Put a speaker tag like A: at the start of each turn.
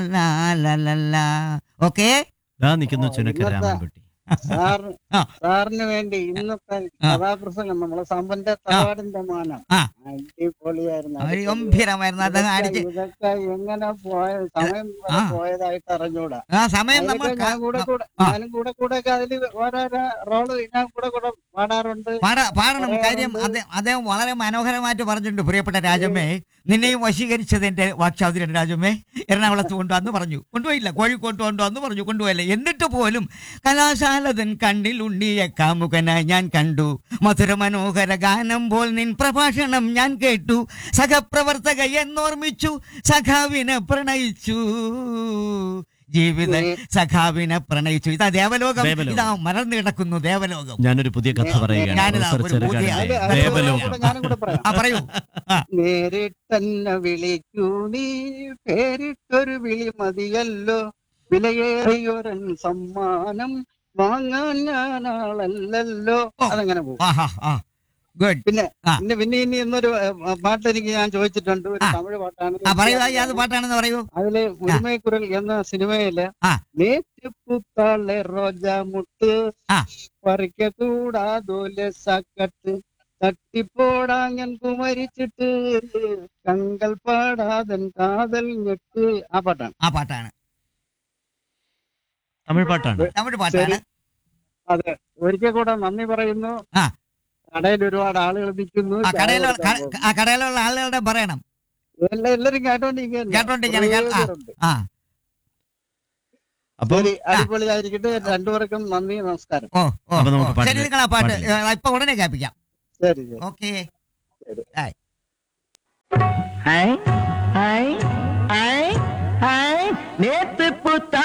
A: Okay
B: ദാ നിൽക്കുന്നു
C: ഓ,
B: ചുനക്കര
C: ഇന്നത്തെ-
B: രാമൻകുട്ടി
C: സാർ
A: ആ.
C: സാറിന് വേണ്ടി ഇന്നത്തെ കഥാപ്രസംഗം നമ്മളെ സമ്പന്റെ തറവാടിന്റെ മാനം
A: ആ.
C: അടിപൊളിയായിരുന്നു
A: ഒരു ഗംഭീരമായിരുന്നു അദ്ദേഹം
C: ഇതൊക്കെ-
A: അടിച്ച്
C: ഇതൊക്കെ എങ്ങനെ പോയ സമയം വരെ
A: ആ.
C: പോയതായിട്ട് അറിഞ്ഞൂടാ
A: ആ സമയം നമ്മൾ
C: അതിലൊക്കെ ഞാൻ കൂടെ കൂടെ
A: ആ.
C: ഞാനും കൂടെ കൂടെ ഒക്കെ അതില് ഓരോരോ റോള് ഞാൻ കൂടെ കൂടെ പാടാറുണ്ട്
A: പാടാ പാടണം
C: പറയാറുണ്ട്.
A: കാര്യം അദ്ദേഹം അദ്ദേഹം വളരെ മനോഹരമായിട്ട് പറഞ്ഞിട്ടുണ്ട് പ്രിയപ്പെട്ട രാജമ്മേ നിന്നെയും വശീകരിച്ചത് എന്റെ വാക്ചാതുര്യൻ രാജമ്മേ എറണാകുളത്ത് കൊണ്ടുവന്ന് പറഞ്ഞു കൊണ്ടുപോയില്ല കോഴിക്കോട്ട് കൊണ്ടുവന്ന് പറഞ്ഞു കൊണ്ടുപോയില്ല എന്നിട്ട് പോലും കലാശാലതൻ കണ്ണിൽ ഉണ്ണിയ കാമുകനായി ഞാൻ കണ്ടു മധുര മനോഹര ഗാനം പോൽ നിൻ പ്രഭാഷണം ഞാൻ കേട്ടു സഹപ്രവർത്തക എന്നോർമ്മിച്ചു സഖാവിനെ പ്രണയിച്ചു ജീവിത സഖാവിനെ പ്രണയിച്ചു ഇതാ ദേവലോകം
B: ദേവലോകം.
A: ഇതാ മറന്നു കിടക്കുന്നു ദേവലോകം
B: ഞാനൊരു പുതിയ കഥ പറയുകയാണ്
A: ഞാനിതാ
B: പ്രൊഫസർ
A: ഒരു പുതിയ-
B: ചെറുകണ്ണന്റെ
C: അതില് അതില്
B: ദേവലോകം
C: കൂടെ ഞാനും കൂടെ പറയാം
A: ആ പറയൂ ആ
C: നേരിട്ടെന്നെ വിളിക്കൂ നീ പേരിട്ടൊരു വിളി മതിയല്ലോ വിലയേറിയൊരൻ സമ്മാനം വാങ്ങാൻ ഞാൻ ആളല്ലല്ലോ
A: ഓ.
C: അതങ്ങനെ പോകും
A: ആഹാ ആ ഗുഡ്
C: പിന്നെ
A: ആ.
C: പിന്നെ പിന്നെ ഇനി ഇന്നൊരു ഏഹ്, പാട്ട് എനിക്ക് ഞാൻ ചോദിച്ചിട്ടുണ്ട് ഒരു
A: ആ.
C: തമിഴ് പാട്ടാണ്
A: ആ പറയൂ ആ, ഏത് പാട്ടാണെന്ന് പറയൂ
C: അതില് ഉരിമൈക്കുരൽ എന്ന സിനിമയില്
A: ആ.
C: നേറ്റ് പുത്താളെ റോജാ മുട്ട്
A: ആ.
C: പറിക്ക കൂടാതോലെ സക്കട്ട് തട്ടിപ്പോടാങ്ങൻ കുമരിച്ചിട്ട് കങ്കൽ പാടാതൻ കാതൽ ഞെട്ട് ആ പാട്ടാണ്
A: ആ പാട്ടാണ്
B: തമിഴ് പാട്ടാണ്
A: തമിഴ് പാട്ടാണ്
C: അതെ ഒരിക്കൽ കൂടെ നന്ദി പറയുന്നു
A: ആ.
C: കടയിൽ ഒരുപാട് ആളുകൾ നിൽക്കുന്നു
A: ആ
C: ചായ
A: കടയിലുള്ള
C: കൊടുക്കാൻ
A: ക-
C: പോകുന്നു.
A: ആ കടയിലുള്ള ആളുകളുടെ പറയണം
C: എല്ലാ- എല്ലാരും കേട്ടോണ്ടിരിക്കുന്നു
A: കേട്ടോണ്ടിരിക്കുകയാണ്. കേ- ആ. ആ
B: അപ്പം
C: ശരി അടിപൊളിയായിരിക്കട്ടെ രണ്ടുപേർക്കും നന്ദി നമസ്കാരം
A: ഓ ഓ
B: അപ്പൊ നമുക്ക്
A: ഓ.
B: പാട്ടില്
A: ശരി നിങ്ങൾ ആ പാട്ട്
B: പാട്ടില്.
A: ഏ, ഇപ്പൊ ഉടനെ കേൾപ്പിക്കാം
C: ശരി ശരി
A: ഓക്കെ
D: ஐ ஐ ஐ ஐ நேத்து புத்தா